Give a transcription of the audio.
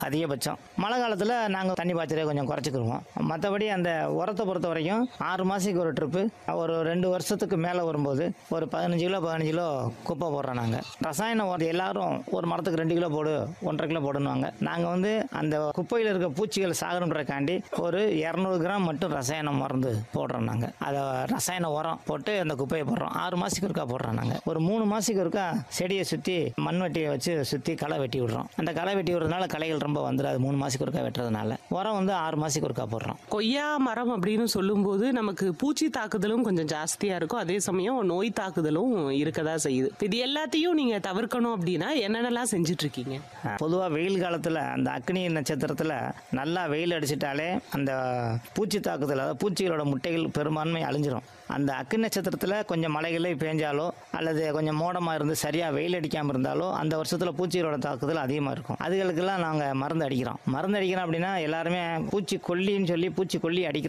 அதிகபட்சம் மழை காலத்தில் நாங்கள் தண்ணி பாய்ச்சலே கொஞ்சம் குறைச்சிக்கிருவோம் மற்றபடி அந்த உரத்தை பொறுத்த வரைக்கும் ஆறு மாதத்துக்கு ஒரு ட்ரிப்பு ஒரு ரெண்டு வருஷத்துக்கு மேலே வரும்போது ஒரு பதினஞ்சு கிலோ பதினஞ்சு கிலோ குப்பை போடுறோம் நாங்கள் ரசாயன உரம் எல்லாரும் ஒரு மரத்துக்கு ரெண்டு கிலோ போடு ஒன்றரை கிலோ போடுன்னுவாங்க நாங்கள் வந்து அந்த குப்பையில் இருக்க பூச்சிகள் சாகணுன்றக்காண்டி ஒரு இரநூறு கிராம் மட்டும் ரசாயன மருந்து போடுறோம் நாங்கள் அதை ரசாயன உரம் போட்டு அந்த குப்பையை போடுறோம் ஆறு மாதத்துக்கு ஒருக்கா போடுறோம் நாங்கள் ஒரு மூணு மாதத்துக்கு ஒருக்கா செடியை சுற்றி மண்வெட்டியை வச்சு சுற்றி களை வெட்டி விடுறோம் அந்த களை வெட்டி விடுறதுனால களைகள் ரொம்ப வந்துடாது மூணு மாதத்துக்கு ஒருக்கா வெட்டுறதுனால உரம் வந்து ஆறு மாதத்துக்கு ஒருக்கா போடுறோம் கொய்யா மரம் அப்படின்னு சொல்லும்போது நமக்கு பூச்சி தாக்குதலும் கொஞ்சம் ஜாஸ்தியா இருக்கும் அதே சமயம் நோய் தாக்குதலும் இருக்கதா செய்யுது இப்ப இது எல்லாத்தையும் நீங்க தவிர்க்கணும் அப்படின்னா என்னென்னலாம் செஞ்சுட்டு இருக்கீங்க பொதுவாக வெயில் காலத்தில் அந்த அக்னி நட்சத்திரத்தில் நல்லா வெயில் அடிச்சிட்டாலே அந்த பூச்சி தாக்குதல் அதாவது பூச்சிகளோட முட்டைகள் பெரும்பான்மை அழிஞ்சிரும் அந்த அக்னி நட்சத்திரத்தில் கொஞ்சம் மழைகளே பேஞ்சாலோ அல்லது கொஞ்சம் மோடமாக இருந்து சரியாக வெயில் அடிக்காமல் இருந்தாலோ அந்த வருஷத்தில் பூச்சிகளோட தாக்குதல் அதிகமாக இருக்கும் அதுகளுக்கெல்லாம் நாங்கள் மருந்து அடிக்கிறோம் மருந்து அடிக்கிறோம் அப்படின்னா எல்லாருமே பூச்சி கொல்லின்னு சொல்லி பூச்சி கொல்லி அடிக்கிறோம்